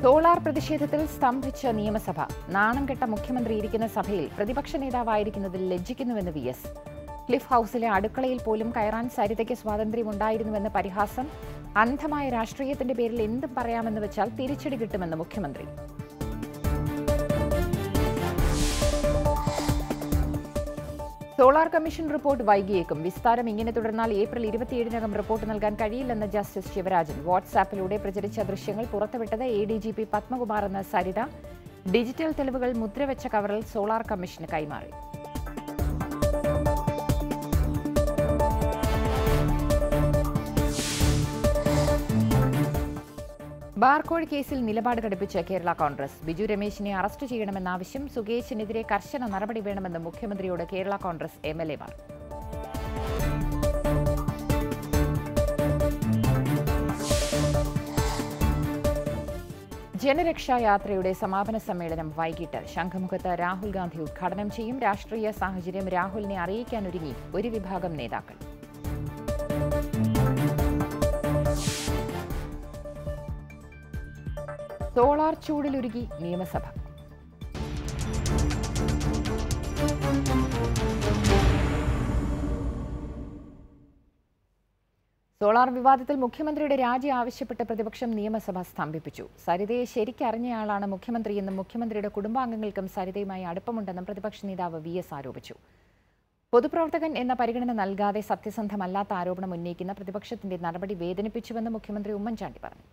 solar പ്രതിഷേധത്തിൽ സ്തംഭിച്ച നിയമസഭ നാണം കെട്ട മുഖ്യമന്ത്രി ഇരിക്കുന്ന സഭയിൽ പ്രതിപക്ഷ നേതാവായിരിക്കുന്നതിൽ ലജ്ജിക്കുന്നുവെന്ന് വി എസ് ക്ലിഫ് ഹൌസിലെ അടുക്കളയിൽ പോലും കയറാൻ സരിതയ്ക്ക് സ്വാതന്ത്ര്യമുണ്ടായിരുന്നുവെന്ന് പരിഹാസം അന്ധമായ രാഷ്ട്രീയത്തിന്റെ പേരിൽ എന്തും പറയാമെന്ന് വെച്ചാൽ തിരിച്ചടി കിട്ടുമെന്ന് മുഖ്യമന്ത്രി സോളാർ കമ്മീഷൻ റിപ്പോർട്ട് വൈകിയേക്കും വിസ്താരം ഇങ്ങനെ തുടർന്നാൽ ഏപ്രിൽ ഇരുപത്തിയേഴിനകം റിപ്പോർട്ട് നൽകാൻ കഴിയില്ലെന്ന് ജസ്റ്റിസ് ശിവരാജൻ വാട്സാപ്പിലൂടെ പ്രചരിച്ച ദൃശ്യങ്ങൾ പുറത്തുവിട്ടത് A D G P Padmakumar എന്ന സരിത ഡിജിറ്റൽ തെളിവുകൾ മുദ്രവെച്ച കവറിൽ സോളാർ കമ്മീഷന് കൈമാറി ബാർകോഴ് കേസിൽ നിലപാട് ഘടിപ്പിച്ച കേരള കോൺഗ്രസ് ബിജു രമേശിനെ അറസ്റ്റ് ചെയ്യണമെന്ന ആവശ്യം സുകേഷിനെതിരെ കർശന നടപടി വേണമെന്ന് മുഖ്യമന്ത്രിയോട് കേരള കോൺഗ്രസ് എം എൽ എമാർ ജനരക്ഷാ യാത്രയുടെ സമാപന സമ്മേളനം വൈകിട്ട് ശംഖുമുഖത്ത് രാഹുൽ ഗാന്ധി ഉദ്ഘാടനം ചെയ്യും രാഷ്ട്രീയ സാഹചര്യം രാഹുലിനെ അറിയിക്കാനൊരുങ്ങി ഒരു വിഭാഗം നേതാക്കൾ സോളാർ ചൂടിലുരുകി നിയമസഭ സോളാർ വിവാദത്തിൽ മുഖ്യമന്ത്രിയുടെ രാജി ആവശ്യപ്പെട്ട് പ്രതിപക്ഷം നിയമസഭ സ്തംഭിപ്പിച്ചു സരിതയെ ശരിക്കറിഞ്ഞയാളാണ് മുഖ്യമന്ത്രിയെന്നും മുഖ്യമന്ത്രിയുടെ കുടുംബാംഗങ്ങൾക്കും സരിതയുമായി അടുപ്പമുണ്ടെന്നും പ്രതിപക്ഷ നേതാവ് വി എസ് ആരോപിച്ചു പൊതുപ്രവർത്തകൻ എന്ന പരിഗണന നൽകാതെ സത്യസന്ധമല്ലാത്ത ആരോപണം ഉന്നയിക്കുന്ന പ്രതിപക്ഷത്തിന്റെ നടപടി വേദനിപ്പിച്ചുവെന്ന് മുഖ്യമന്ത്രി ഉമ്മൻചാണ്ടി പറഞ്ഞു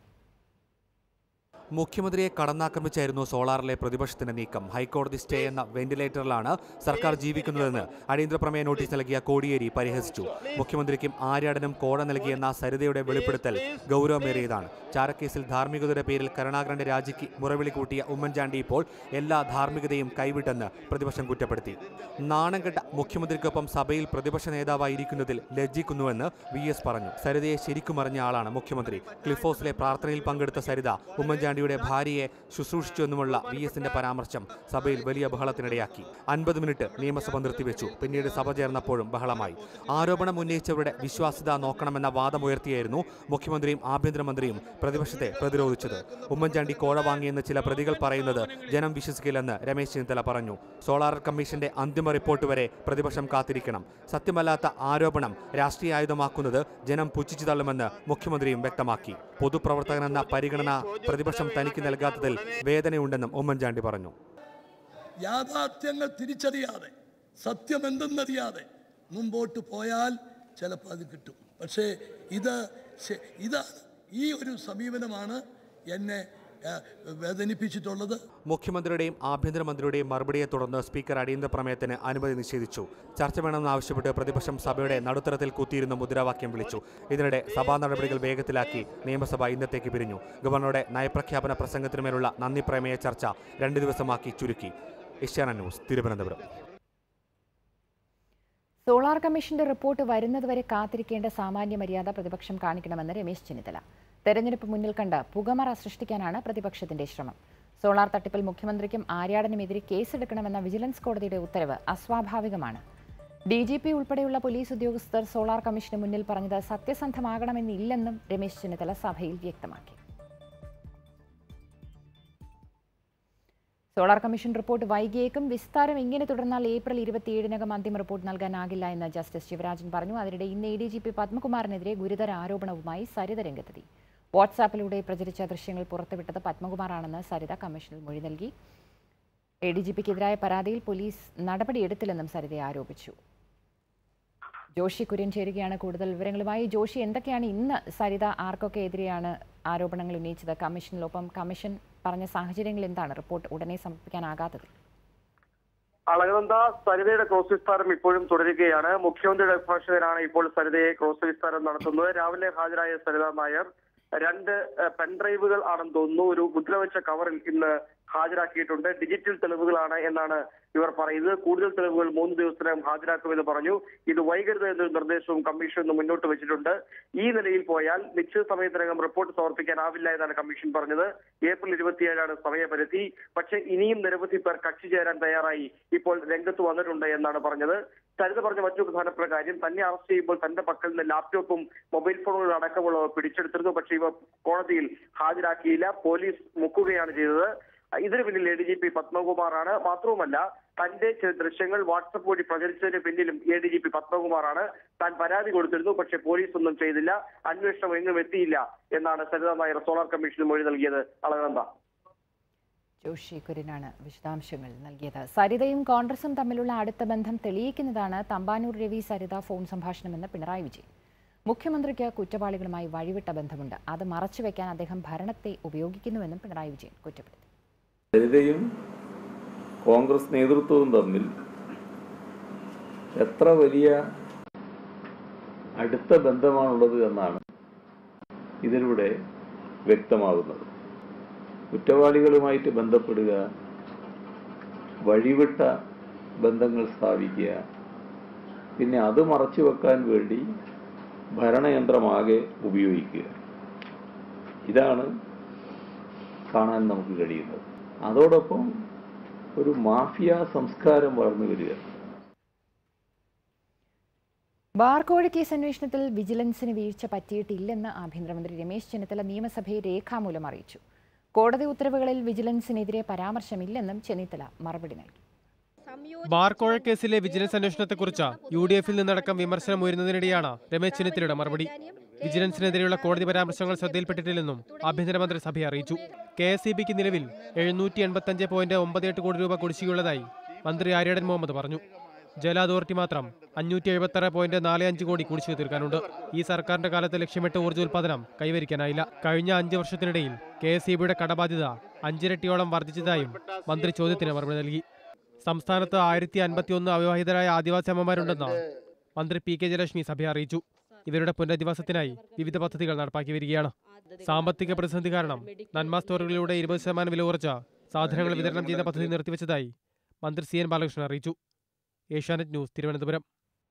മുഖ്യമന്ത്രിയെ കടന്നാക്രമിച്ചായിരുന്നു സോളാറിലെ പ്രതിപക്ഷത്തിന്റെ നീക്കം ഹൈക്കോടതി സ്റ്റേ എന്ന വെന്റിലേറ്ററിലാണ് സർക്കാർ ജീവിക്കുന്നതെന്ന് അടിയന്തരപ്രമേയ നോട്ടീസ് നൽകിയ കോടിയേരി പരിഹസിച്ചു മുഖ്യമന്ത്രിക്കും ആര്യാടനും കോട നൽകിയെന്ന സരിതയുടെ വെളിപ്പെടുത്തൽ ഗൗരവമേറിയതാണ് ചാരക്കേസിൽ ധാർമ്മികതയുടെ പേരിൽ കരുണാകരന്റെ രാജിക്ക് മുറവിളി കൂട്ടിയ ഉമ്മൻചാണ്ടി ഇപ്പോൾ എല്ലാ ധാർമ്മികതയും കൈവിട്ടെന്ന് പ്രതിപക്ഷം കുറ്റപ്പെടുത്തി നാണം കെട്ട മുഖ്യമന്ത്രിക്കൊപ്പം സഭയിൽ പ്രതിപക്ഷ നേതാവായിരിക്കുന്നതിൽ ലജ്ജിക്കുന്നുവെന്ന് വി എസ് പറഞ്ഞു സരിതയെ ശരിക്കും അറിഞ്ഞ ആളാണ് മുഖ്യമന്ത്രി ക്ലിഫോസിലെ പ്രാർത്ഥനയിൽ പങ്കെടുത്ത സരിത ഉമ്മൻചാണ്ടിയുടെ ഭാര്യയെ ശുശ്രൂഷിച്ചുവെന്നുമുള്ള വി എസിന്റെ പരാമർശം സഭയിൽ വലിയ ബഹളത്തിനിടയാക്കി അൻപത് മിനിറ്റ് നിയമസഭ നിർത്തിവെച്ചു പിന്നീട് സഭ ചേർന്നപ്പോഴും ബഹളമായി ആരോപണം ഉന്നയിച്ചവരുടെ വിശ്വാസ്യത നോക്കണമെന്ന വാദമുയർത്തിയായിരുന്നു മുഖ്യമന്ത്രിയും ആഭ്യന്തരമന്ത്രിയും പ്രതിപക്ഷത്തെ പ്രതിരോധിച്ചത് ഉമ്മൻചാണ്ടി കോഴ വാങ്ങിയെന്ന് ചില പ്രതികൾ പറയുന്നത് ജനം വിശ്വസിക്കില്ലെന്ന് രമേശ് ചെന്നിത്തല പറഞ്ഞു സോളാർ കമ്മീഷന്റെ അന്തിമ റിപ്പോർട്ട് വരെ പ്രതിപക്ഷം കാത്തിരിക്കണം സത്യമല്ലാത്ത ആരോപണം രാഷ്ട്രീയ ആയുധമാക്കുന്നത് ജനം പുച്ഛിച്ചു തള്ളുമെന്ന് മുഖ്യമന്ത്രിയും വ്യക്തമാക്കി പൊതുപ്രവർത്തകനെന്ന പരിഗണന പ്രതിപക്ഷം തനിക്ക് നൽകാത്തതിൽ വേദനയുണ്ടെന്നും ഉമ്മൻചാണ്ടി പറഞ്ഞു യാഥാർത്ഥ്യങ്ങൾ തിരിച്ചറിയാതെ സത്യം എന്തെന്നറിയാതെ മുമ്പോട്ട് പോയാൽ ചിലപ്പോൾ അത് കിട്ടും പക്ഷേ ഇത് ശ- ഇതാണ് ഈ ഒരു സമീപനമാണ് എന്നെ ആ, വേദനിപ്പിച്ചിട്ടുള്ളത് മുഖ്യമന്ത്രിയുടെയും ആഭ്യന്തരമന്ത്രിയുടെയും മറുപടിയെ തുടർന്ന് സ്പീക്കർ അടിയന്തര പ്രമേയത്തിന് അനുമതി നിഷേധിച്ചു ചർച്ച വേണമെന്നാവശ്യപ്പെട്ട് പ്രതിപക്ഷം സഭയുടെ നടുത്തരത്തിൽ കുത്തിയിരുന്ന് മുദ്രാവാക്യം വിളിച്ചു ഇതിനിടെ സഭാ നടപടികൾ വേഗത്തിലാക്കി നിയമസഭ ഇന്നത്തേക്ക് പിരിഞ്ഞു ഗവർണറുടെ നയപ്രഖ്യാപന പ്രസംഗത്തിനുമേലുള്ള നന്ദി പ്രമേയ ചർച്ച രണ്ട് ദിവസമാക്കി ചുരുക്കി ഏഷ്യാന ന്യൂസ് തിരുവനന്തപുരം സോളാർ കമ്മീഷന്റെ റിപ്പോർട്ട് വരുന്നതുവരെ കാത്തിരിക്കേണ്ട സാമാന്യ മര്യാദ പ്രതിപക്ഷം കാണിക്കണമെന്ന് രമേശ് ചെന്നിത്തല തെരഞ്ഞെടുപ്പ് മുന്നിൽ കണ്ട് പുകമറ സൃഷ്ടിക്കാനാണ് പ്രതിപക്ഷത്തിന്റെ ശ്രമം സോളാർ തട്ടിപ്പിൽ മുഖ്യമന്ത്രിക്കും ആര്യാടനുമെതിരെ കേസെടുക്കണമെന്ന വിജിലൻസ് കോടതിയുടെ ഉത്തരവ് അസ്വാഭാവികമാണ് ഡി ജി പി ഉൾപ്പെടെയുള്ള പോലീസ് ഉദ്യോഗസ്ഥർ സോളാർ കമ്മീഷന് മുന്നിൽ പറഞ്ഞത് സത്യസന്ധമാകണമെന്നില്ലെന്നും രമേശ് ചെന്നിത്തല സഭയിൽ വ്യക്തമാക്കി സോളാർ കമ്മീഷൻ റിപ്പോർട്ട് വൈകിയേക്കും വിസ്താരം ഇങ്ങനെ തുടർന്നാൽ ഏപ്രിൽ ഇരുപത്തിയേഴിനകം അന്തിമ റിപ്പോർട്ട് നൽകാനാകില്ല എന്ന് ജസ്റ്റിസ് ശിവരാജൻ പറഞ്ഞു അതിനിടെ ഇന്ന് എ ഡി ജി പി പത്മകുമാറിനെതിരെ ഗുരുതര ആരോപണവുമായി സരിത രംഗത്തെത്തി വാട്സാപ്പിലൂടെ പ്രചരിച്ച ദൃശ്യങ്ങൾ പുറത്തുവിട്ടത് പത്മകുമാറാണെന്ന് സരിത കമ്മീഷനിൽ മൊഴി നൽകി എ ഡി ജി പിക്കെതിരായ പരാതിയിൽ പോലീസ് നടപടിയെടുത്തില്ലെന്നും സരിത ആരോപിച്ചു ജോഷി കുര്യൻ ചേരുകയാണ് കൂടുതൽ വിവരങ്ങളുമായി ജോഷി എന്തൊക്കെയാണ് ഇന്ന് സരിത ആർക്കൊക്കെ എതിരെയാണ് ആരോപണങ്ങൾ ഉന്നയിച്ചത് കമ്മീഷനിലൊപ്പം കമ്മീഷൻ പറഞ്ഞ സാഹചര്യങ്ങൾ എന്താണ് റിപ്പോർട്ട് ഉടനെ സമർപ്പിക്കാനാകാത്തത് അളകനന്ദ സരിതയുടെ ക്രോസ് വിസ്താരം ഇപ്പോഴും തുടരുകയാണ് മുഖ്യമന്ത്രിയുടെ അഭിഭാഷകനാണ് ഇപ്പോൾ സരിതയെ ക്രോസ് വിസ്താരം നടത്തുന്നത് രാവിലെ ഹാജരായ സരിത നായർ രണ്ട് ഏഹ്, പെൻഡ്രൈവുകൾ ആണെന്ന് തോന്നുന്നു ഒരു മുദ്രവെച്ച കവറിൽ ഇന്ന് ഹാജരാക്കിയിട്ടുണ്ട് ഡിജിറ്റൽ തെളിവുകളാണ് എന്നാണ് ഇവർ പറയുന്നത് കൂടുതൽ തെളിവുകൾ മൂന്ന് ദിവസത്തിനകം ഹാജരാക്കുമെന്ന് പറഞ്ഞു ഇത് വൈകരുത് എന്നൊരു നിർദ്ദേശവും കമ്മീഷൻ ഇന്ന് മുന്നോട്ട് വെച്ചിട്ടുണ്ട് ഈ നിലയിൽ പോയാൽ നിശ്ചിത സമയത്തിനകം റിപ്പോർട്ട് സമർപ്പിക്കാനാവില്ല എന്നാണ് കമ്മീഷൻ പറഞ്ഞത് ഏപ്രിൽ ഇരുപത്തിയേഴാണ് സമയപരിധി പക്ഷേ ഇനിയും നിരവധി പേർ കക്ഷി ചേരാൻ തയ്യാറായി ഇപ്പോൾ രംഗത്ത് വന്നിട്ടുണ്ട് എന്നാണ് പറഞ്ഞത് സരിത പറഞ്ഞ മറ്റൊരു പ്രധാനപ്പെട്ട കാര്യം തന്നെ അറസ്റ്റ് ചെയ്യുമ്പോൾ തന്റെ പക്കൽ നിന്ന് ലാപ്ടോപ്പും മൊബൈൽ ഫോണുകളും അടക്കമുള്ളവ പിടിച്ചെടുത്തിരുന്നു പക്ഷേ ഇവ കോടതിയിൽ ഹാജരാക്കിയില്ല പോലീസ് മുക്കുകയാണ് ചെയ്തത് ഇതിന് പിന്നിൽ എ ഡി ജി പി പത്മകുമാറാണ് മാത്രവുമല്ല തന്റെ ചില ദൃശ്യങ്ങൾ വാട്സപ്പ് വഴി പ്രചരിച്ചതിന് പിന്നിലും എ ഡി ജി പി പത്മകുമാറാണ് താൻ പരാതി കൊടുത്തിരുന്നു പക്ഷേ പോലീസ് ഒന്നും ചെയ്തില്ല അന്വേഷണം എങ്ങും എത്തിയില്ല എന്നാണ് സരിത നായർ സോളാർ കമ്മീഷന് മൊഴി നൽകിയത് അളകനന്ദ ജോഷി കുര്യനാണ് വിശദാംശങ്ങൾ നൽകിയത് സരിതയും കോൺഗ്രസും തമ്മിലുള്ള അടുത്ത ബന്ധം തെളിയിക്കുന്നതാണ് തമ്പാനൂർ രവി സരിത ഫോൺ സംഭാഷണമെന്ന് പിണറായി വിജയൻ മുഖ്യമന്ത്രിക്ക് കുറ്റവാളികളുമായി വഴിവിട്ട ബന്ധമുണ്ട് അത് മറച്ചുവെക്കാൻ അദ്ദേഹം ഭരണത്തെ ഉപയോഗിക്കുന്നുവെന്നും പിണറായി വിജയൻ കുറ്റപ്പെടുത്തി ലളിതയും കോൺഗ്രസ് നേതൃത്വവും തമ്മിൽ എത്ര വലിയ അടുത്ത ബന്ധമാണുള്ളത് എന്നാണ് ഇതിലൂടെ വ്യക്തമാകുന്നത് കുറ്റവാളികളുമായിട്ട് ബന്ധപ്പെടുക വഴിവിട്ട ബന്ധങ്ങൾ സ്ഥാപിക്കുക പിന്നെ അത് മറച്ചു വെക്കാൻ വേണ്ടി ഭരണയന്ത്രമാകെ ഉപയോഗിക്കുക ഇതാണ് കാണാൻ നമുക്ക് കഴിയുന്നത് അതോടൊപ്പം ഒരു മാഫിയ സംസ്കാരം വളർന്നു വരിക ബാർകോഴ കേസ് അന്വേഷണത്തിൽ വിജിലൻസിന് വീഴ്ച പറ്റിയിട്ടില്ലെന്ന് ആഭ്യന്തരമന്ത്രി രമേശ് ചെന്നിത്തല നിയമസഭയെ രേഖാമൂലം അറിയിച്ചു കോടതി ഉത്തരവുകളിൽ വിജിലൻസിനെതിരെ പരാമർശമില്ലെന്നും ചെന്നിത്തല മറുപടി നൽകി ബാർകോഴ കേസിലെ വിജിലൻസ് അന്വേഷണത്തെക്കുറിച്ച് യു ഡി എഫിൽ നിന്നടക്കം വിമർശനം ഉയരുന്നതിനിടെയാണ് രമേശ് ചെന്നിത്തലയുടെ മറുപടി വിജിലൻസിനെതിരെയുള്ള കോടതി പരാമർശങ്ങൾ ശ്രദ്ധയിൽപ്പെട്ടിട്ടില്ലെന്നും ആഭ്യന്തരമന്ത്രി സഭയെ അറിയിച്ചു കെ എസ് ഇ ബിക്ക് നിലവിൽ എഴുന്നൂറ്റി എൺപത്തഞ്ച് പോയിന്റ് ഒമ്പത് എട്ട് കോടി രൂപ കുടിശ്ശികയുള്ളതായി മന്ത്രി ആര്യടൻ മുഹമ്മദ് പറഞ്ഞു ജല അതോറിറ്റി മാത്രം അഞ്ഞൂറ്റി എഴുപത്തി പോയിന്റ് നാല് അഞ്ച് കോടി കുടിശ്ശിക തീർക്കാനുണ്ട് ഈ സർക്കാരിന്റെ കാലത്ത് ലക്ഷ്യമിട്ട ഊർജ്ജോൽപാദനം കൈവരിക്കാനായില്ല കഴിഞ്ഞ അഞ്ച് വർഷത്തിനിടയിൽ കെ എസ് ഇ ബിയുടെ കടബാധ്യത അഞ്ചിരട്ടിയോളം വർദ്ധിച്ചതായും മന്ത്രി ചോദ്യത്തിന് മറുപടി നൽകി സംസ്ഥാനത്ത് ആയിരത്തി അൻപത്തിയൊന്ന് അവിവാഹിതരായ ആദിവാസി അമ്മമാരുണ്ടെന്ന് മന്ത്രി പി കെ ജയലക്ഷ്മി സഭയെ അറിയിച്ചു ഇവരുടെ പുനരധിവാസത്തിനായി വിവിധ പദ്ധതികൾ നടപ്പാക്കി വരികയാണ് സാമ്പത്തിക പ്രതിസന്ധി കാരണം നന്മ സ്റ്റോറുകളിലൂടെ ഇരുപത് ശതമാനം വില കുറച്ച സാധനങ്ങൾ വിതരണം ചെയ്യുന്ന പദ്ധതി നിർത്തിവെച്ചതായി മന്ത്രി സി എൻ ബാലകൃഷ്ണൻ അറിയിച്ചു ഏഷ്യാനെറ്റ് ന്യൂസ് തിരുവനന്തപുരം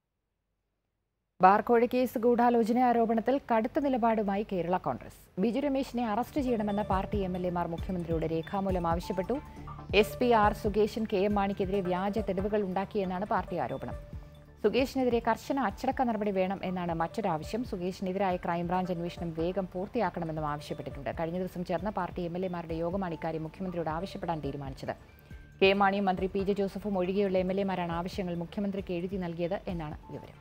ബാർകോഴ കേസ് ഗൂഢാലോചന ആരോപണത്തിൽ കടുത്ത നിലപാടുമായി കേരള കോൺഗ്രസ് ബിജു രമേശിനെ അറസ്റ്റ് ചെയ്യണമെന്ന പാർട്ടി എം എൽ എമാർ മുഖ്യമന്ത്രിയോട് രേഖാമൂലം ആവശ്യപ്പെട്ടു എസ് പി ആർ സുകേശൻ കെ എം മാണിക്കെതിരെ വ്യാജ തെളിവുകൾ ഉണ്ടാക്കിയെന്നാണ് പാർട്ടി ആരോപണം സുകേഷിനെതിരെ കർശന അച്ചടക്ക നടപടി വേണം എന്നാണ് മറ്റൊരാവശ്യം സുകേഷിനെതിരായ ക്രൈംബ്രാഞ്ച് അന്വേഷണം വേഗം പൂർത്തിയാക്കണമെന്നും ആവശ്യപ്പെട്ടിട്ടുണ്ട് കഴിഞ്ഞ ദിവസം ചേർന്ന പാർട്ടി എം എൽ എമാരുടെ യോഗമാണ് ഇക്കാര്യം മുഖ്യമന്ത്രിയോട് ആവശ്യപ്പെടാൻ തീരുമാനിച്ചത് കെ മാണിയും മന്ത്രി പി ജെ ജോസഫും ഒഴികെയുള്ള എം എൽ എമാരാണ് ആവശ്യങ്ങൾ മുഖ്യമന്ത്രിക്ക് എഴുതി നൽകിയത് എന്നാണ് വിവരം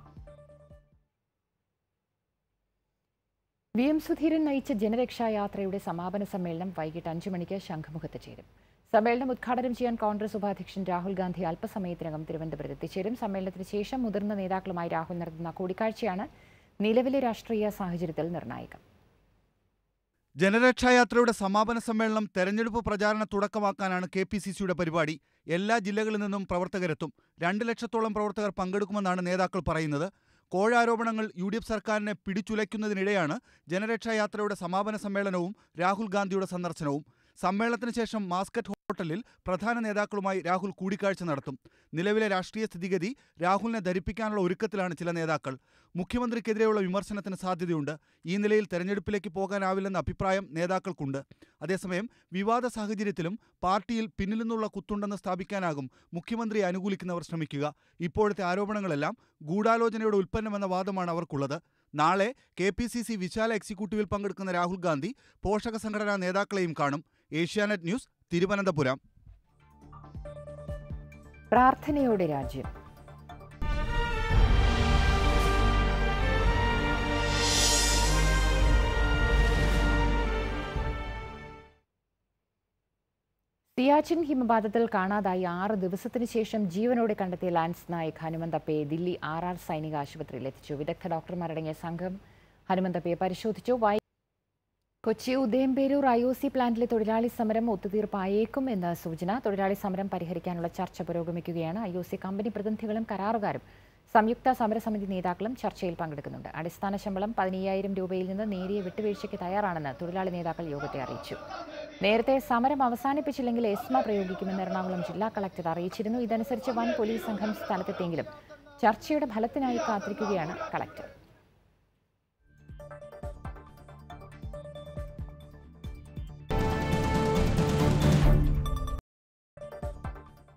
വി എം സുധീരൻ നയിച്ച ജനരക്ഷായാത്രയുടെ സമാപന സമ്മേളനം വൈകിട്ട് അഞ്ചു മണിക്ക് ശംഖുമുഖത്ത് ചേരും സമ്മേളനം ഉദ്ഘാടനം ചെയ്യാൻ കോൺഗ്രസ് ഉപാധ്യക്ഷൻ രാഹുൽ ഗാന്ധി അല്പസമയത്തിനകം തിരുവനന്തപുരത്ത് എത്തിച്ചേരും സമ്മേളനത്തിന് ശേഷം മുതിർന്ന നേതാക്കളുമായി രാഹുൽ നടത്തുന്ന കൂടിക്കാഴ്ചയാണ് നിലവിലെ രാഷ്ട്രീയ സാഹചര്യത്തിൽ നിർണായകം ജനരക്ഷായാത്രയുടെ സമാപന സമ്മേളനം തെരഞ്ഞെടുപ്പ് പ്രചാരണ തുടക്കമാക്കാനാണ് കെ പി സി സിയുടെ പരിപാടി എല്ലാ ജില്ലകളിൽ നിന്നും പ്രവർത്തകരെത്തും രണ്ട് ലക്ഷത്തോളം പ്രവർത്തകർ പങ്കെടുക്കുമെന്നാണ് നേതാക്കൾ പറയുന്നത് കോഴ ആരോപണങ്ങൾ യു ഡി എഫ് സർക്കാരിനെ പിടിച്ചുലയ്ക്കുന്നതിനിടെയാണ് ജനരക്ഷായാത്രയുടെ സമാപന സമ്മേളനവും രാഹുൽ ഗാന്ധിയുടെ സന്ദർശനവും സമ്മേളനത്തിന് ശേഷം മാസ്കറ്റ് ഹോട്ടലിൽ പ്രധാന നേതാക്കളുമായി രാഹുൽ കൂടിക്കാഴ്ച നടത്തും നിലവിലെ രാഷ്ട്രീയ സ്ഥിതിഗതി രാഹുലിനെ ധരിപ്പിക്കാനുള്ള ഒരുക്കത്തിലാണ് ചില നേതാക്കൾ മുഖ്യമന്ത്രിക്കെതിരെയുള്ള വിമർശനത്തിന് സാധ്യതയുണ്ട് ഈ നിലയിൽ തെരഞ്ഞെടുപ്പിലേക്ക് പോകാനാവില്ലെന്ന അഭിപ്രായം നേതാക്കൾക്കുണ്ട് അതേസമയം വിവാദ സാഹചര്യത്തിലും പാർട്ടിയിൽ പിന്നിൽ നിന്നുള്ള കുത്തുണ്ടെന്ന് സ്ഥാപിക്കാനാകും മുഖ്യമന്ത്രിയെ അനുകൂലിക്കുന്നവർ ശ്രമിക്കുക ഇപ്പോഴത്തെ ആരോപണങ്ങളെല്ലാം ഗൂഢാലോചനയുടെ ഉൽപ്പന്നമെന്ന വാദമാണ് അവർക്കുള്ളത് നാളെ കെ പി സി സി വിശാല എക്സിക്യൂട്ടീവിൽ പങ്കെടുക്കുന്ന രാഹുൽ ഗാന്ധി പോഷക സംഘടനാ നേതാക്കളെയും കാണും ഏഷ്യാനെറ്റ് ന്യൂസ് തിരുവനന്തപുരം പ്രാർത്ഥനയോടെ രാജ്യം സിയാച്ചിൻ ഹിമപാതത്തിൽ കാണാതായി ആറ് ദിവസത്തിന് ശേഷം ജീവനോടെ കണ്ടെത്തിയ ലാൻസ് നായക് ഹനുമന്തപ്പയെ ദില്ലി ആർ ആർ സൈനിക ആശുപത്രിയിൽ എത്തിച്ചു വിദഗ്ധ ഡോക്ടർമാരടങ്ങിയ സംഘം ഹനുമന്തപ്പയെ പരിശോധിച്ചു വൈ Kochi Udayamperoor I O C പ്ലാന്റിലെ തൊഴിലാളി സമരം ഒത്തുതീർപ്പായേക്കും എന്ന സൂചന തൊഴിലാളി സമരം പരിഹരിക്കാനുള്ള ചർച്ച പുരോഗമിക്കുകയാണ് ഐ ഒ സി കമ്പനി പ്രതിനിധികളും കരാറുകാരും സംയുക്ത സമരസമിതി നേതാക്കളും ചർച്ചയിൽ പങ്കെടുക്കുന്നുണ്ട് അടിസ്ഥാന ശമ്പളം പതിനയ്യായിരം രൂപയിൽ നിന്ന് നേരിയ വിട്ടുവീഴ്ചയ്ക്ക് തയ്യാറാണെന്ന് തൊഴിലാളി നേതാക്കൾ യോഗത്തെ അറിയിച്ചു നേരത്തെ സമരം അവസാനിപ്പിച്ചില്ലെങ്കിൽ എസ്മ പ്രയോഗിക്കുമെന്ന് എറണാകുളം ജില്ലാ കളക്ടർ അറിയിച്ചിരുന്നു ഇതനുസരിച്ച് വൻ പോലീസ് സംഘം സ്ഥലത്തെത്തിയെങ്കിലും ചർച്ചയുടെ ഫലത്തിനായി കാത്തിരിക്കുകയാണ് കളക്ടർ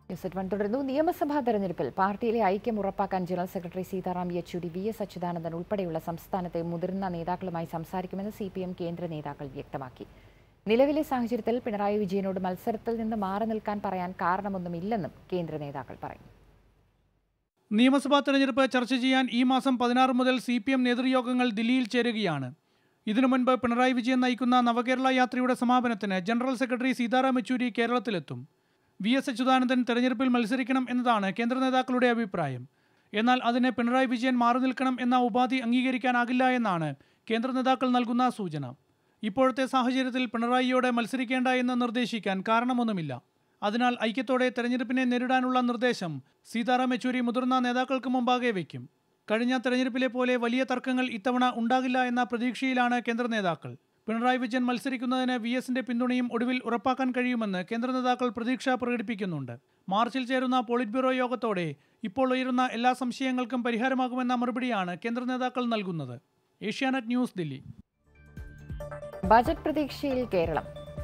ന്യൂസ് എറ്റ് വൺ തുടരുന്നു നിയമസഭാ തെരഞ്ഞെടുപ്പിൽ പാർട്ടിയിലെ ഐക്യം ഉറപ്പാക്കാൻ ജനറൽ സെക്രട്ടറി സീതാറാം യെച്ചൂരി വി എസ് അച്യുതാനന്ദൻ ഉൾപ്പെടെയുള്ള സംസ്ഥാനത്തെ മുതിർന്ന നേതാക്കളുമായി സംസാരിക്കുമെന്ന് സി പി എം കേന്ദ്ര നേതാക്കൾ വ്യക്തമാക്കി നിലവിലെ സാഹചര്യത്തിൽ പിണറായി വിജയനോട് മത്സരത്തിൽ നിന്ന് മാറി നിൽക്കാൻ പറയാൻ കാരണമൊന്നുമില്ലെന്നും കേന്ദ്ര നേതാക്കൾ പറയുന്നു നിയമസഭാ തെരഞ്ഞെടുപ്പ് ചർച്ച ചെയ്യാൻ ഈ മാസം പതിനാറ് മുതൽ സി പി എം നേതൃയോഗങ്ങൾ ദില്ലിയിൽ ചേരുകയാണ് ഇതിനു മുൻപ് പിണറായി വിജയൻ നയിക്കുന്ന നവകേരള യാത്രയുടെ സമാപനത്തിന് ജനറൽ സെക്രട്ടറി സീതാറാം യെച്ചൂരി കേരളത്തിലെത്തും വി എസ് അച്യുതാനന്ദൻ തെരഞ്ഞെടുപ്പിൽ മത്സരിക്കണം എന്നതാണ് കേന്ദ്ര നേതാക്കളുടെ അഭിപ്രായം എന്നാൽ അതിന് പിണറായി വിജയൻ മാറി നിൽക്കണം എന്ന ഉപാധി അംഗീകരിക്കാനാകില്ല എന്നാണ് കേന്ദ്ര നേതാക്കൾ നൽകുന്ന സൂചന ഇപ്പോഴത്തെ സാഹചര്യത്തിൽ പിണറായിയോടെ മത്സരിക്കേണ്ട എന്ന് നിർദ്ദേശിക്കാൻ കാരണമൊന്നുമില്ല അതിനാൽ ഐക്യത്തോടെ തെരഞ്ഞെടുപ്പിനെ നേരിടാനുള്ള നിർദ്ദേശം സീതാറാം യെച്ചൂരി മുതിർന്ന നേതാക്കൾക്ക് മുമ്പാകെ വയ്ക്കും കഴിഞ്ഞ തെരഞ്ഞെടുപ്പിലെ പോലെ വലിയ തർക്കങ്ങൾ ഇത്തവണ ഉണ്ടാകില്ല എന്ന പ്രതീക്ഷയിലാണ് കേന്ദ്ര നേതാക്കൾ പിണറായി വിജയൻ മത്സരിക്കുന്നതിന് വി എസിന്റെ പിന്തുണയും ഒടുവിൽ ഉറപ്പാക്കാൻ കഴിയുമെന്ന് കേന്ദ്ര നേതാക്കൾ പ്രതീക്ഷ പ്രകടിപ്പിക്കുന്നുണ്ട് മാർച്ചിൽ ചേരുന്ന പോളിറ്റ് ബ്യൂറോ യോഗത്തോടെ ഇപ്പോൾ ഉയരുന്ന എല്ലാ സംശയങ്ങൾക്കും പരിഹാരമാകുമെന്ന മറുപടിയാണ് കേന്ദ്ര നേതാക്കൾ നൽകുന്നത് ഏഷ്യാനെറ്റ് ന്യൂസ് ദില്ലി ബജറ്റ് പ്രതീക്ഷയിൽ കേരളം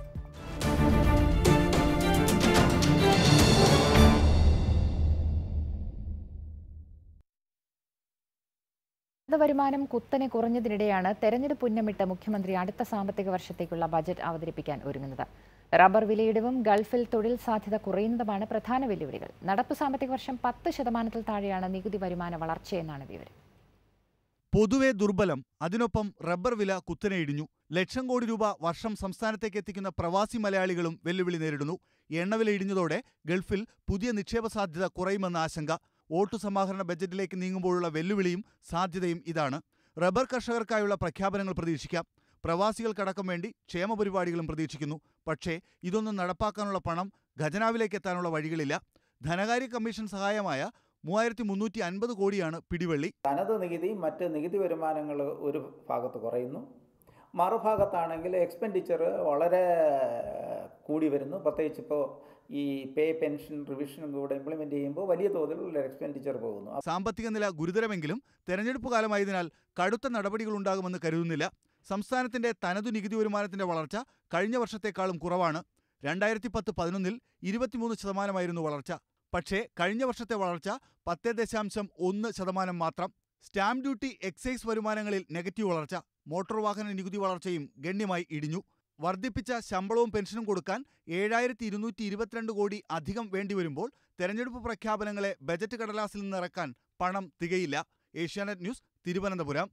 വരുമാനം കുത്തനെ കുറഞ്ഞതിനിടെയാണ് തെരഞ്ഞെടുപ്പ് ഉന്നമിട്ട് മുഖ്യമന്ത്രി അടുത്ത സാമ്പത്തിക വർഷത്തേക്കുള്ള ബജറ്റ് അവതരിപ്പിക്കാൻ ഒരുങ്ങുന്നത് റബ്ബർ വിലയിടിവും ഗൾഫിൽ തൊഴിൽ സാധ്യത കുറയുന്നതുമാണ് പ്രധാന വെല്ലുവിളികൾ നടപ്പ് സാമ്പത്തിക വർഷം പത്ത് ശതമാനത്തിൽ താഴെയാണ് നികുതി വരുമാന വളർച്ചയെന്നാണ് വിവരം പൊതുവെ ദുർബലം അതിനൊപ്പം റബ്ബർ വില കുത്തനെ ഇടിഞ്ഞു ലക്ഷം കോടി രൂപ വർഷം സംസ്ഥാനത്തേക്ക് എത്തിക്കുന്ന പ്രവാസി മലയാളികളും വെല്ലുവിളി നേരിടുന്നു എണ്ണവില ഇടിഞ്ഞതോടെ ഗൾഫിൽ പുതിയ നിക്ഷേപ സാധ്യത കുറയുമെന്ന ആശങ്ക വോട്ടു സമാഹരണ ബജറ്റിലേക്ക് നീങ്ങുമ്പോഴുള്ള വെല്ലുവിളിയും സാധ്യതയും ഇതാണ് റബ്ബർ കർഷകർക്കായുള്ള പ്രഖ്യാപനങ്ങൾ പ്രതീക്ഷിക്കാം പ്രവാസികൾക്കടക്കം വേണ്ടി ക്ഷേമ പരിപാടികളും പ്രതീക്ഷിക്കുന്നു പക്ഷേ ഇതൊന്നും നടപ്പാക്കാനുള്ള പണം ഖജനാവിലേക്ക് എത്താനുള്ള വഴികളില്ല ധനകാര്യ കമ്മീഷൻ സഹായമായ മൂവായിരത്തി മുന്നൂറ്റി അൻപത് കോടിയാണ് പിടിവള്ളി തനത് നികുതി മറ്റ് നികുതി വരുമാനങ്ങൾ ഒരു ഭാഗത്ത് കുറയുന്നു മറുഭാഗത്താണെങ്കിൽ എക്സ്പെൻഡിച്ചർ വളരെ കൂടി വരുന്നു പ്രത്യേകിച്ച് ഇപ്പോൾ ഈ പേ പെൻഷൻ റിവിഷനും കൂടെ ഇംപ്ലിമെൻ്റ് ചെയ്യുമ്പോൾ വലിയ തോതിലുള്ള എക്സ്പെൻഡിച്ചർ പോകുന്നു സാമ്പത്തിക നില ഗുരുതരമെങ്കിലും തെരഞ്ഞെടുപ്പ് കാലമായതിനാൽ കടുത്ത നടപടികളുണ്ടാകുമെന്ന് കരുതുന്നില്ല സംസ്ഥാനത്തിന്റെ തനതു നികുതി വരുമാനത്തിന്റെ വളർച്ച കഴിഞ്ഞ വർഷത്തേക്കാളും കുറവാണ് രണ്ടായിരത്തി പത്ത് പതിനൊന്നിൽ ഇരുപത്തിമൂന്ന് ശതമാനമായിരുന്നു വളർച്ച പക്ഷേ കഴിഞ്ഞ വർഷത്തെ വളർച്ച പത്ത് ദശാംശം ഒന്ന് ശതമാനം മാത്രം സ്റ്റാമ്പ് ഡ്യൂട്ടി എക്സൈസ് വരുമാനങ്ങളിൽ നെഗറ്റീവ് വളർച്ച മോട്ടോർ വാഹന നികുതി വളർച്ചയും ഗണ്യമായി ഇടിഞ്ഞു വർദ്ധിപ്പിച്ച ശമ്പളവും പെൻഷനും കൊടുക്കാൻ ഏഴായിരത്തി ഇരുന്നൂറ്റി ഇരുപത്തിരണ്ട് കോടി അധികം വേണ്ടിവരുമ്പോൾ തെരഞ്ഞെടുപ്പ് പ്രഖ്യാപനങ്ങളെ ബജറ്റ് കടലാസിൽ നിന്നിറക്കാൻ പണം തികയില്ല ഏഷ്യാനെറ്റ് ന്യൂസ് തിരുവനന്തപുരം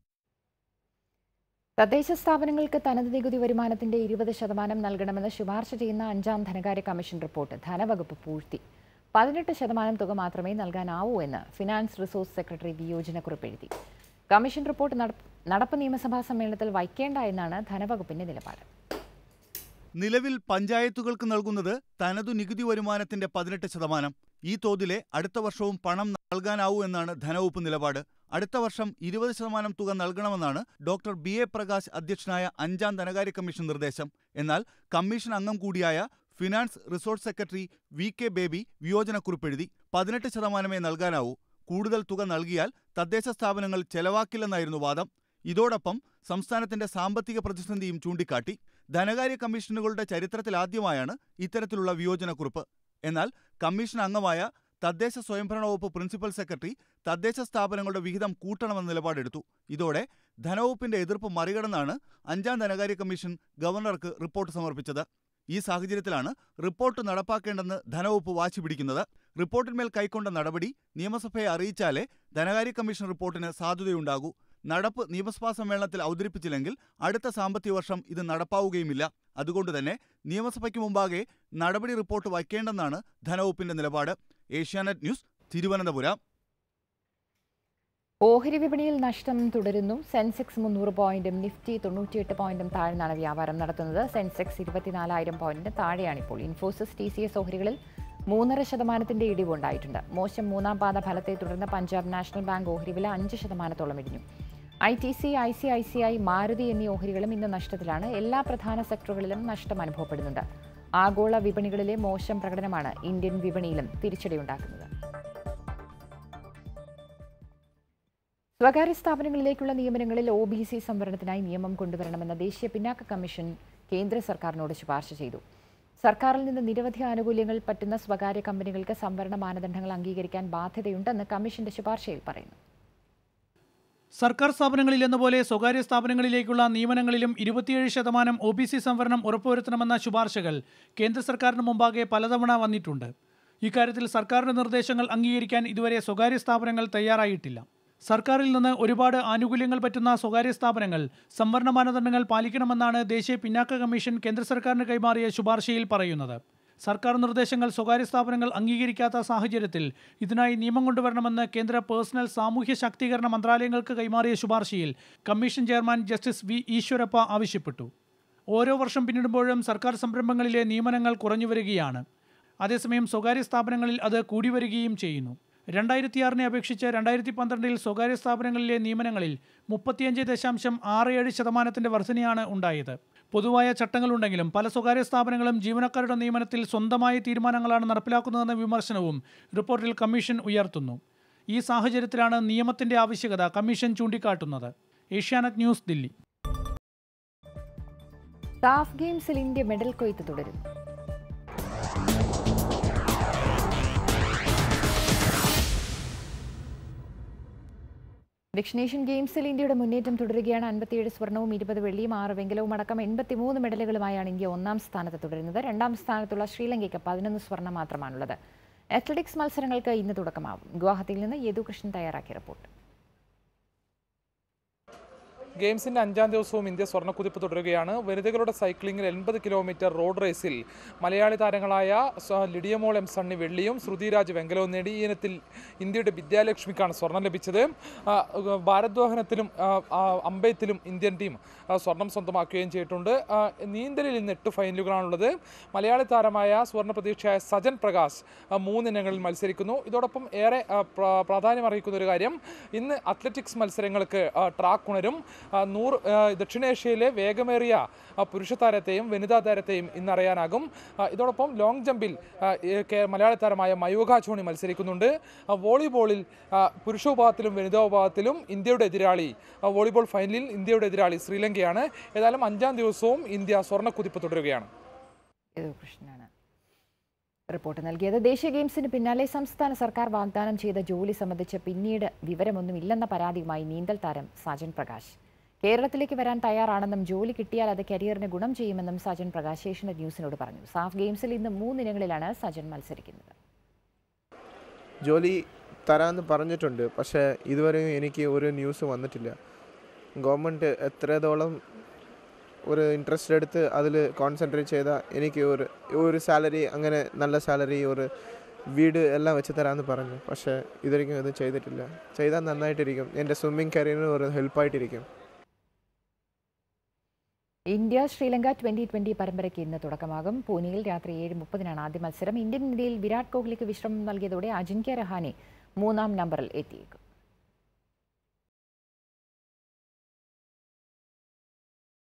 തദ്ദേശ സ്ഥാപനങ്ങൾക്ക് തനത് നികുതി വരുമാനത്തിന്റെ ഇരുപത് ശതമാനം നൽകണമെന്ന് ശുപാർശ ചെയ്യുന്ന അഞ്ചാം ധനകാര്യ കമ്മീഷൻ റിപ്പോർട്ട് ധനവകുപ്പ് പൂഴ്ത്തി പതിനെട്ട് ശതമാനം തുക മാത്രമേ നൽകാനാവൂ എന്ന് ഫിനാൻസ് റിസോഴ്സ് സെക്രട്ടറി വിയോജനക്കുറിപ്പ് എഴുതി കമ്മീഷൻ റിപ്പോർട്ട് നടപ്പ് നിയമസഭാ സമ്മേളനത്തിൽ വയ്ക്കേണ്ട എന്നാണ് ധനവകുപ്പിന്റെ നിലപാട് നിലവിൽ പഞ്ചായത്തുകൾക്ക് നൽകുന്നത് തനതു നികുതി വരുമാനത്തിന്റെ പതിനെട്ട് ശതമാനം ഈ തോതിലെ അടുത്ത വർഷവും പണം നൽകാനാവൂ എന്നാണ് ധനവകുപ്പ് നിലപാട് അടുത്ത വർഷം ഇരുപത് ശതമാനം തുക നൽകണമെന്നാണ് ഡോക്ടർ ബി എ പ്രകാശ് അധ്യക്ഷനായ അഞ്ചാം ധനകാര്യ കമ്മീഷൻ നിർദ്ദേശം എന്നാൽ കമ്മീഷൻ അംഗം കൂടിയായ finance resources secretary V K Baby വിയോജനക്കുറിപ്പെഴുതി പതിനെട്ട് ശതമാനമേ നൽകാനാവൂ കൂടുതൽ തുക നൽകിയാൽ തദ്ദേശ സ്ഥാപനങ്ങൾ ചെലവാക്കില്ലെന്നായിരുന്നു വാദം ഇതോടൊപ്പം സംസ്ഥാനത്തിന്റെ സാമ്പത്തിക പ്രതിസന്ധിയും ചൂണ്ടിക്കാട്ടി ധനകാര്യ കമ്മീഷനുകളുടെ ചരിത്രത്തിലാദ്യമായാണ് ഇത്തരത്തിലുള്ള വിയോജനക്കുറിപ്പ് എന്നാൽ കമ്മീഷൻ അംഗമായ തദ്ദേശ സ്വയംഭരണ വകുപ്പ് പ്രിൻസിപ്പൽ സെക്രട്ടറി തദ്ദേശ സ്ഥാപനങ്ങളുടെ വിഹിതം കൂട്ടണമെന്ന നിലപാടെടുത്തു ഇതോടെ ധനവകുപ്പിന്റെ എതിർപ്പ് മറികടന്നാണ് അഞ്ചാം ധനകാര്യ കമ്മീഷൻ ഗവർണർക്ക് റിപ്പോർട്ട് സമർപ്പിച്ചത് ഈ സാഹചര്യത്തിലാണ് റിപ്പോർട്ട് നടപ്പാക്കേണ്ടെന്ന് ധനവകുപ്പ് വാശി പിടിക്കുന്നത് റിപ്പോർട്ടിന്മേൽ കൈക്കൊണ്ട നടപടി നിയമസഭയെ അറിയിച്ചാലേ ധനകാര്യ കമ്മീഷൻ റിപ്പോർട്ടിന് സാധുതയുണ്ടാകൂ നടപ്പ് നിയമസഭാ സമ്മേളനത്തിൽ അവതരിപ്പിച്ചില്ലെങ്കിൽ അടുത്ത സാമ്പത്തിക വർഷം ഇത് നടപ്പാവുകയുമില്ല അതുകൊണ്ടുതന്നെ നിയമസഭയ്ക്ക് മുമ്പാകെ നടപടി റിപ്പോർട്ട് വയ്ക്കേണ്ടെന്നാണ് ധനവകുപ്പിന്റെ നിലപാട് ഏഷ്യാനെറ്റ് ന്യൂസ് തിരുവനന്തപുരം ഓഹരി വിപണിയിൽ നഷ്ടം തുടരുന്നു സെൻസെക്സ് മുന്നൂറ് പോയിന്റും നിഫ്റ്റി തൊണ്ണൂറ്റിയെട്ട് പോയിന്റും താഴ്ന്നാണ് വ്യാപാരം നടത്തുന്നത് സെൻസെക്സ് ഇരുപത്തിനാലായിരം പോയിന്റിന് താഴെയാണിപ്പോൾ ഇൻഫോസിസ് ടി സി എസ് ഓഹരികളിൽ മൂന്നര ശതമാനത്തിന്റെ ഇടിവുണ്ടായിട്ടുണ്ട് മോശം മൂന്നാം പാദ ഫലത്തെ തുടർന്ന് പഞ്ചാബ് നാഷണൽ ബാങ്ക് ഓഹരി വില അഞ്ച് ശതമാനത്തോളം ഇടിഞ്ഞു I T C I C I C I Maruti എന്നീ ഓഹരികളും ഇന്ന് നഷ്ടത്തിലാണ് എല്ലാ പ്രധാന സെക്ടറുകളിലും നഷ്ടം അനുഭവപ്പെടുന്നുണ്ട് ആഗോള വിപണികളിലെ മോശം പ്രകടനമാണ് ഇന്ത്യൻ വിപണിയിലും തിരിച്ചടിയുണ്ടാക്കുന്നത് സ്വകാര്യ സ്ഥാപനങ്ങളിലേക്കുള്ള നിയമനങ്ങളിൽ ഒ ബി സി സംവരണത്തിനായി നിയമം കൊണ്ടുവരണമെന്ന ദേശീയ പിന്നാക്ക കമ്മീഷൻ കേന്ദ്ര സർക്കാരിനോട് ശുപാർശ ചെയ്തു സർക്കാരിൽ നിന്ന് നിരവധി ആനുകൂല്യങ്ങൾ പറ്റുന്ന സ്വകാര്യ കമ്പനികൾക്ക് സംവരണ മാനദണ്ഡങ്ങൾ അംഗീകരിക്കാൻ ബാധ്യതയുണ്ടെന്ന് കമ്മീഷന്റെ ശുപാർശയിൽ പറയുന്നു സർക്കാർ സ്ഥാപനങ്ങളിൽ എന്ന പോലെ സ്വകാര്യ സ്ഥാപനങ്ങളിലേക്കുള്ള നിയമനങ്ങളിലും ഇരുപത്തിയേഴ് ശതമാനം ഒ ബി സി സംവരണം ഉറപ്പുവരുത്തണമെന്ന ശുപാർശകൾ കേന്ദ്ര സർക്കാരിന് മുമ്പാകെ പലതവണ വന്നിട്ടുണ്ട് ഇക്കാര്യത്തിൽ സർക്കാരിന്റെ നിർദ്ദേശങ്ങൾ അംഗീകരിക്കാൻ ഇതുവരെ സ്വകാര്യ സ്ഥാപനങ്ങൾ തയ്യാറായിട്ടില്ല സർക്കാരിൽ നിന്ന് ഒരുപാട് ആനുകൂല്യങ്ങൾ പറ്റുന്ന സ്വകാര്യ സ്ഥാപനങ്ങൾ സംവരണ മാനദണ്ഡങ്ങൾ പാലിക്കണമെന്നാണ് ദേശീയ പിന്നാക്ക കമ്മീഷൻ കേന്ദ്ര സർക്കാരിന് കൈമാറിയ ശുപാർശയിൽ പറയുന്നത് സർക്കാർ നിർദ്ദേശങ്ങൾ സ്വകാര്യ സ്ഥാപനങ്ങൾ അംഗീകരിക്കാത്ത സാഹചര്യത്തിൽ ഇതിനായി നിയമം കൊണ്ടുവരണമെന്ന് കേന്ദ്ര പേഴ്സണൽ സാമൂഹ്യ ശാക്തീകരണ മന്ത്രാലയങ്ങൾക്ക് കൈമാറിയ ശുപാർശയിൽ commission chairman justice V Eshwarappa ആവശ്യപ്പെട്ടു ഓരോ വർഷം പിന്നിടുമ്പോഴും സർക്കാർ സംരംഭങ്ങളിലെ നിയമനങ്ങൾ കുറഞ്ഞു വരികയാണ് അതേസമയം സ്വകാര്യ സ്ഥാപനങ്ങളിൽ അത് കൂടി വരികയും ചെയ്യുന്നു രണ്ടായിരത്തി ആറിനെ അപേക്ഷിച്ച് രണ്ടായിരത്തി പന്ത്രണ്ടിൽ സ്വകാര്യ സ്ഥാപനങ്ങളിലെ നിയമനങ്ങളിൽ മുപ്പത്തിയഞ്ച് ദശാംശം ആറ് ഏഴ് ശതമാനത്തിന്റെ വർധനയാണ് ഉണ്ടായത് പൊതുവായ ചട്ടങ്ങളുണ്ടെങ്കിലും പല സ്വകാര്യ സ്ഥാപനങ്ങളും ജീവനക്കാരുടെ നിയമനത്തിൽ സ്വന്തമായ തീരുമാനങ്ങളാണ് നടപ്പിലാക്കുന്നതെന്ന വിമർശനവും റിപ്പോർട്ടിൽ കമ്മീഷൻ ഉയർത്തുന്നു ഈ സാഹചര്യത്തിലാണ് നിയമത്തിന്റെ ആവശ്യകത കമ്മീഷൻ ചൂണ്ടിക്കാട്ടുന്നത് ഏഷ്യാനെറ്റ് ന്യൂസ് ദില്ലി സാഫ് ഗെയിംസിൽ ഇന്ത്യ മെഡൽ കൊയ്ത്ത് തുടരുന്നു ദക്ഷിണേഷ്യൻ ഗെയിംസിൽ ഇന്ത്യയുടെ മുന്നേറ്റം തുടരുകയാണ് അൻപത്തിയേഴ് സ്വർണവും ഇരുപത് വെള്ളിയും ആറ് വെങ്കലവും അടക്കം എൺപത്തിമൂന്ന് മെഡലുകളുമായാണ് ഇന്ത്യ ഒന്നാം സ്ഥാനത്ത് തുടരുന്നത് രണ്ടാം സ്ഥാനത്തുള്ള ശ്രീലങ്കയ്ക്ക് പതിനൊന്ന് സ്വർണം മാത്രമാണുള്ളത് അത്ലറ്റിക്സ് മത്സരങ്ങൾക്ക് ഇന്ന് തുടക്കമാവും ഗുവാഹത്തിയിൽ നിന്ന് യദുകൃഷ്ണൻ തയ്യാറാക്കിയ റിപ്പോർട്ട് ഗെയിംസിന്റെ അഞ്ചാം ദിവസവും ഇന്ത്യ സ്വർണ്ണക്കുതിപ്പ് തുടരുകയാണ് വനിതകളുടെ സൈക്ലിംഗിൽ എൺപത് കിലോമീറ്റർ റോഡ് റേസിൽ മലയാളി താരങ്ങളായ സ- ലിഡിയമോൾ എം സണ്ണി വെള്ളിയും ശ്രുതിരാജ് വെങ്കലവും നേടി ഈ ഇനത്തിൽ ഇന്ത്യയുടെ വിദ്യാലക്ഷ്മിക്കാണ് സ്വർണം ലഭിച്ചത് ആ, ഭാരദ്വാഹനത്തിലും ആ, ആ, അമ്പയത്തിലും ഇന്ത്യൻ ടീം ആ, സ്വർണം സ്വന്തമാക്കുകയും ചെയ്തിട്ടുണ്ട് ആ, നീന്തലിൽ ഇന്ന് എട്ട് ഫൈനലുകളാണുള്ളത് മലയാളി താരമായ സുവർണ്ണ പ്രതീക്ഷയായ സജൻ പ്രകാശ് ആ, മൂന്നിനങ്ങളിൽ മത്സരിക്കുന്നു ഇതോടൊപ്പം ഏറെ ആ, പ്ര- പ്രാധാന്യം അർഹിക്കുന്ന ഒരു കാര്യം ഇന്ന് അത്ലറ്റിക്സ് മത്സരങ്ങൾക്ക് ആ, ട്രാക്ക് ഉണരും ആ, നൂറ് ആ, ദക്ഷിണേഷ്യയിലെ വേഗമേറിയ ആ, പുരുഷ താരത്തെയും വനിതാ താരത്തെയും ഇന്ന് അറിയാനാകും ആ, ഇതോടൊപ്പം ലോങ് ജമ്പിൽ ആ, ഏ, കേ- മലയാള താരമായ മയൂഖ ചോണി മത്സരിക്കുന്നുണ്ട് ആ, വോളിബോളിൽ ആ, പുരുഷ വിഭാഗത്തിലും വനിതാ വിഭാഗത്തിലും ഇന്ത്യയുടെ എതിരാളി ആ, വോളിബോൾ ഫൈനലിൽ ഇന്ത്യയുടെ എതിരാളി ശ്രീലങ്കയാണ് ഏതായാലും അഞ്ചാം ദിവസവും ഇന്ത്യ സ്വർണ്ണക്കുതിപ്പ് തുടരുകയാണ് യദുകൃഷ്ണനാണ് റിപ്പോർട്ട് നൽകിയത് ദേശീയ ഗെയിംസിന് പിന്നാലെ സംസ്ഥാന സർക്കാർ വാഗ്ദാനം ചെയ്ത ജോലി സംബന്ധിച്ച് പിന്നീട് വിവരമൊന്നുമില്ലെന്ന പരാതിയുമായി നീന്തൽ താരം സജൻ പ്രകാശ് കേരളത്തിലേക്ക് വരാൻ തയ്യാറാണെന്നും ജോലി കിട്ടിയാൽ അത് കരിയറിന് ഗുണം ചെയ്യുമെന്നും സജൻ പ്രകാശ് ഏഷ്യനെറ്റ് ന്യൂസിനോട് പറഞ്ഞു സാഫ് ഗെയിംസിൽ ഇന്ന് മൂന്നിനങ്ങളിലാണ് സജൻ മത്സരിക്കുന്നത് ജോലി തരാമെന്ന് പറഞ്ഞിട്ടുണ്ട് പക്ഷേ ഇതുവരെയും എനിക്ക് ഒരു ന്യൂസ് വന്നിട്ടില്ല ഗവൺമെൻറ് എത്രത്തോളം ഒരു ഇൻട്രസ്റ്റ് എടുത്ത് അതിൽ കോൺസെൻട്രേറ്റ് ചെയ്താൽ എനിക്ക് ഒരു ഒരു സാലറി അങ്ങനെ നല്ല സാലറി ഒരു വീട് എല്ലാം വെച്ച് തരാമെന്ന് പറഞ്ഞു പക്ഷേ ഇതുവരെയും ഇത് ചെയ്തിട്ടില്ല ചെയ്താൽ നന്നായിട്ടിരിക്കും എൻ്റെ സ്വിമ്മിങ് കരിയറിന് ഒരു ഹെൽപ്പായിട്ടിരിക്കും ഇന്ത്യ ശ്രീലങ്ക ട്വന്റി ട്വന്റി പരമ്പരയ്ക്ക് ഇന്ന് തുടക്കമാകും പൂനെയിൽ രാത്രി ഏഴ് മുപ്പതിനാണ് ആദ്യ മത്സരം ഇന്ത്യൻ നിരയിൽ വിരാട് കോഹ്ലിക്ക് വിശ്രമം നൽകിയതോടെ അജിങ്ക്യ രഹാനെ മൂന്നാം നമ്പറിൽ എത്തിയേക്കും